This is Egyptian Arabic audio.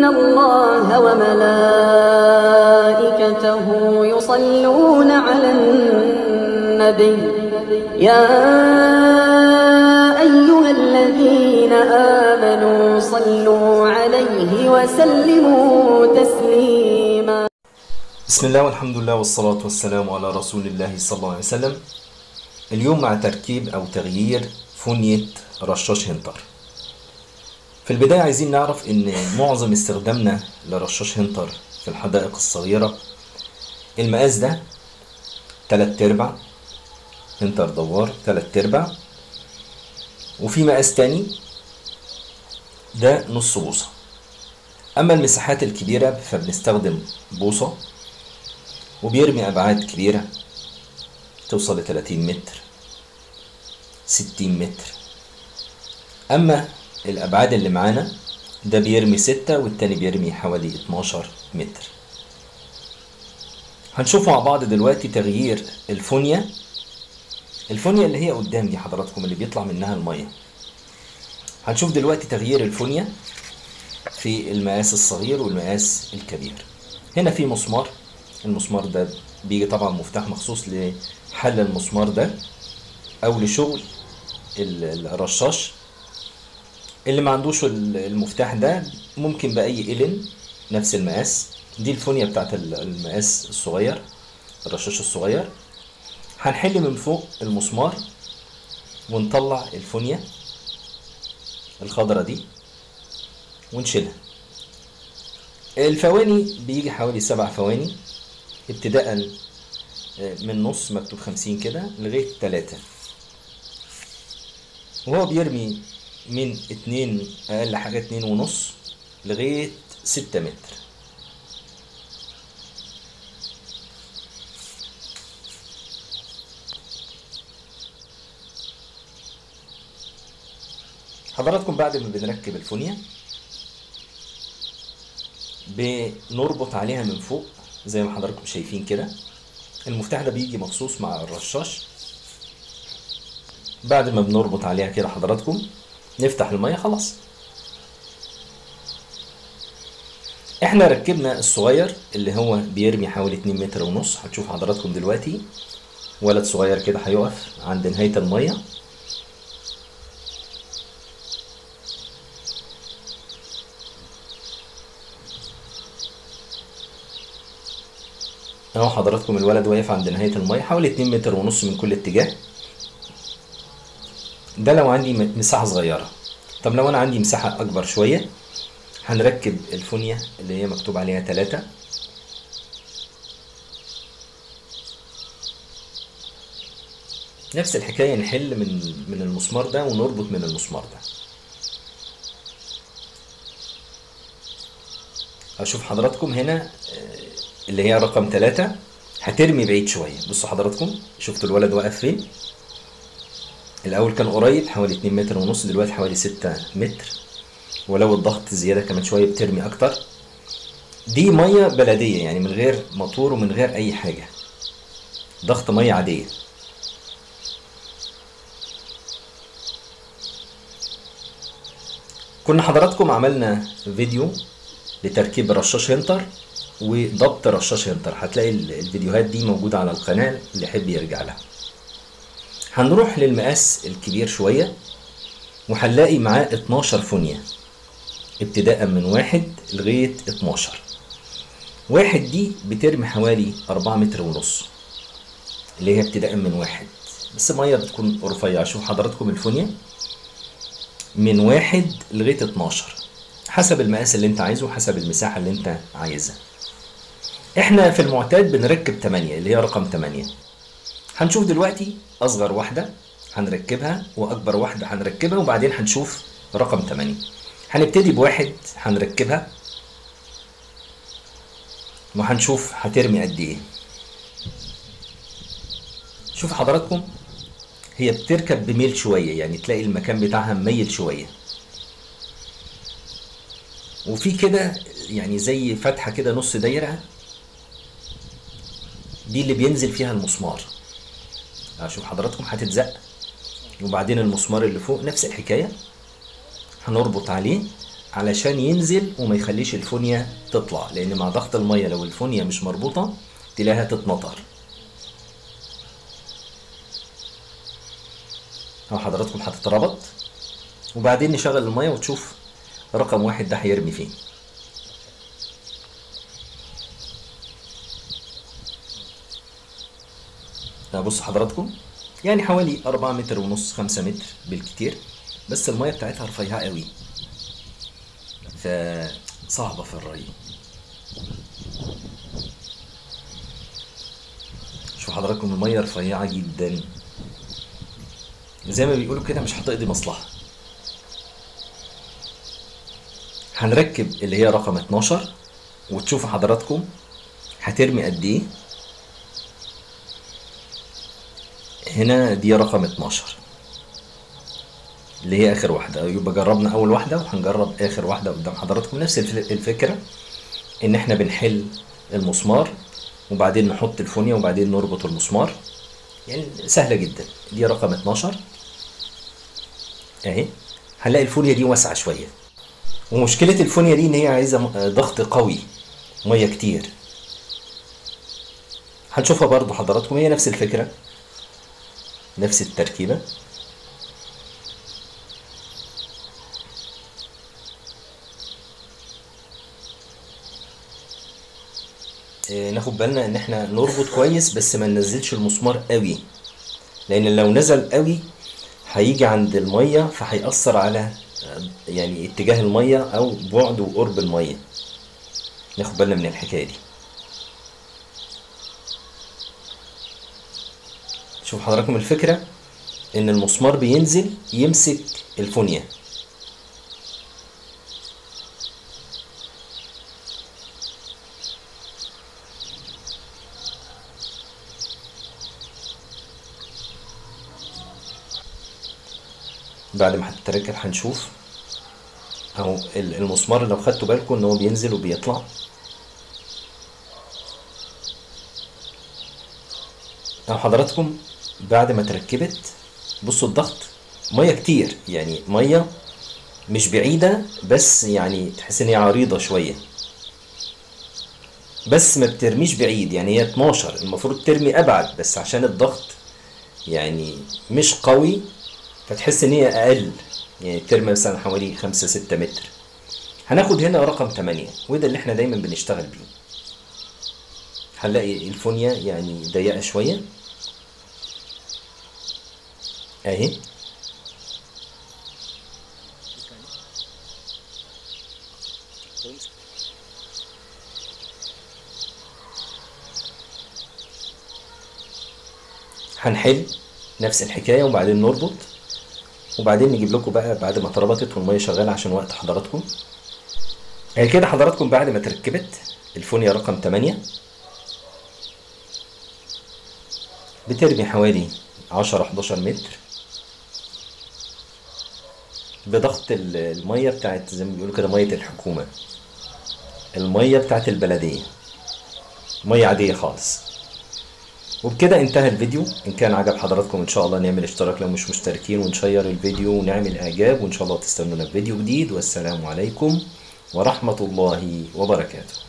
الله وملائكته يصلون على النبي يا أيها الذين آمنوا صلوا عليه وسلموا تسليما بسم الله والحمد لله والصلاة والسلام على رسول الله صلى الله عليه وسلم اليوم مع تركيب أو تغيير فونية رشاش هنتر في البداية عايزين نعرف إن معظم استخدامنا لرشاش هنتر في الحدائق الصغيرة المقاس ده تلات أرباع هنتر دوار تلات أرباع وفي مقاس تاني ده نص بوصة أما المساحات الكبيرة فبنستخدم بوصة وبيرمي أبعاد كبيرة توصل ل 30 متر 60 متر أما الأبعاد اللي معانا ده بيرمي 6 والتاني بيرمي حوالي 12 متر هنشوف مع بعض دلوقتي تغيير الفونيا الفونيا اللي هي قدام دي حضراتكم اللي بيطلع منها المية هنشوف دلوقتي تغيير الفونيا في المقاس الصغير والمقاس الكبير هنا في مسمار المسمار ده بيجي طبعا مفتاح مخصوص لحل المسمار ده او لشغل ال- الرشاش اللي ما عندوش ال- المفتاح ده ممكن باي قلم نفس المقاس دي الفونيا بتاعت ال- المقاس الصغير الرشاش الصغير هنحل من فوق المسمار ونطلع الفونيا الخضرة دي ونشيلها الفواني بيجي حوالي سبع فواني ابتداء من نص مكتوب خمسين كده لغاية تلاتة وهو بيرمي من اتنين أقل حاجة اتنين ونص لغاية ستة متر حضراتكم بعد ما بنركب الفونيا بنربط عليها من فوق زي ما حضراتكم شايفين كده المفتاح ده بيجي مخصوص مع الرشاش بعد ما بنربط عليها كده حضراتكم نفتح المية خلاص احنا ركبنا الصغير اللي هو بيرمي حوالي 2 متر ونص هتشوف حضراتكم دلوقتي ولد صغير كده هيقف عند نهاية المية اهو حضراتكم الولد واقف عند نهاية المية حوالي 2 متر ونص من كل اتجاه ده لو عندي م- مساحة صغيرة طب لو انا عندي مساحة اكبر شوية هنركب الفونيا اللي هي مكتوب عليها تلاتة نفس الحكاية نحل من من المسمار ده ونربط من المسمار ده اشوف حضراتكم هنا آه، اللي هي رقم ثلاثة هترمي بعيد شوية بصوا حضراتكم شفتوا الولد واقف فين الأول كان قريب حوالي 2 متر ونص دلوقتي حوالي 6 متر ولو الضغط زيادة كمان شوية بترمي أكتر دي مية بلدية يعني من غير موتور ومن غير أي حاجة ضغط مية عادية كنا حضراتكم عملنا فيديو لتركيب رشاش هنتر وضبط رشاش هنتر هتلاقي ال- الفيديوهات دي موجودة على القناة اللي يحب يرجع لها هنروح للمقاس الكبير شوية وهنلاقي معاه 12 فونية ابتداء من واحد لغاية 12 واحد دي بترمي حوالي 4 متر ونص اللي هي ابتداء من واحد بس مية بتكون رفيعة شوف حضراتكم الفونية من واحد لغاية 12 حسب المقاس اللي انت عايزه حسب المساحة اللي انت عايزها احنا في المعتاد بنركب 8 اللي هي رقم 8 هنشوف دلوقتي اصغر واحدة هنركبها واكبر واحدة هنركبها وبعدين هنشوف رقم 8 هنبتدي بواحد هنركبها وهنشوف هترمي قد ايه شوف حضراتكم هي بتركب بميل شوية يعني تلاقي المكان بتاعها مميل شوية وفي كده يعني زي فتحة كده نص دايرة دي اللي بينزل فيها المسمار اشوف حضراتكم هتتزق وبعدين المسمار اللي فوق نفس الحكاية هنربط عليه علشان ينزل وما يخليش الفونيا تطلع لان مع ضغط الميه لو الفونيا مش مربوطه تلاقيها تتنطر اهو حضراتكم هتتربط وبعدين نشغل الميه وتشوف رقم واحد ده هيرمي فين لا بص حضراتكم يعني حوالي أربعة متر ونص خمسة متر بالكتير بس المية بتاعتها رفيعة قوي فصعبة في الري شوف حضراتكم المية رفيعة جدا زي ما بيقولوا كده مش هتقضي مصلحة هنركب اللي هي رقم 12 وتشوفوا حضراتكم هترمي قد ايه هنا دي رقم 12 اللي هي اخر واحده يبقى جربنا اول واحده وهنجرب اخر واحده قدام حضراتكم نفس الف- الفكره ان احنا بنحل المسمار وبعدين نحط الفونيا وبعدين نربط المسمار يعني سهله جدا دي رقم 12 اهي هنلاقي الفونيا دي واسعه شويه ومشكله الفونيا دي ان هي عايزه م- ضغط قوي ميه كتير هنشوفها برضو حضراتكم هي نفس الفكره نفس التركيبه آه، ناخد بالنا ان احنا نربط كويس بس ما ننزلش المسمار قوي لان لو نزل قوي هيجي عند الميه فهيأثر على آه، يعني اتجاه الميه او بعد وقرب الميه ناخد بالنا من الحكايه دي شوف حضراتكم الفكره ان المسمار بينزل يمسك الفونيا بعد ما هتتركب هنشوف اهو ال- المسمار لو خدتوا بالكم ان هو بينزل وبيطلع اهو حضراتكم بعد ما تركبت بصوا الضغط ميه كتير يعني ميه مش بعيدة بس يعني تحس ان هي عريضة شوية بس ما بترميش بعيد يعني هي 12 المفروض ترمي ابعد بس عشان الضغط يعني مش قوي فتحس ان هي اقل يعني ترمي مثلا حوالي 5 6 متر هناخد هنا رقم 8 وده اللي احنا دايما بنشتغل بيه هنلاقي الفونيا يعني ضيقة شوية اهي هنحل نفس الحكايه وبعدين نربط وبعدين نجيب لكم بقى بعد ما اتربطت والميه شغاله عشان وقت حضراتكم هي كده حضراتكم بعد ما تركبت الفونيا رقم 8 بترمي حوالي 10 11 متر بضغط ال- الميه بتاعت زي ما بيقولوا كده ميه الحكومه الميه بتاعت البلديه ميه عاديه خالص وبكده انتهى الفيديو ان كان عجب حضراتكم ان شاء الله نعمل اشتراك لو مش مشتركين ونشير الفيديو ونعمل اعجاب وان شاء الله تستنونا في فيديو جديد والسلام عليكم ورحمة الله وبركاته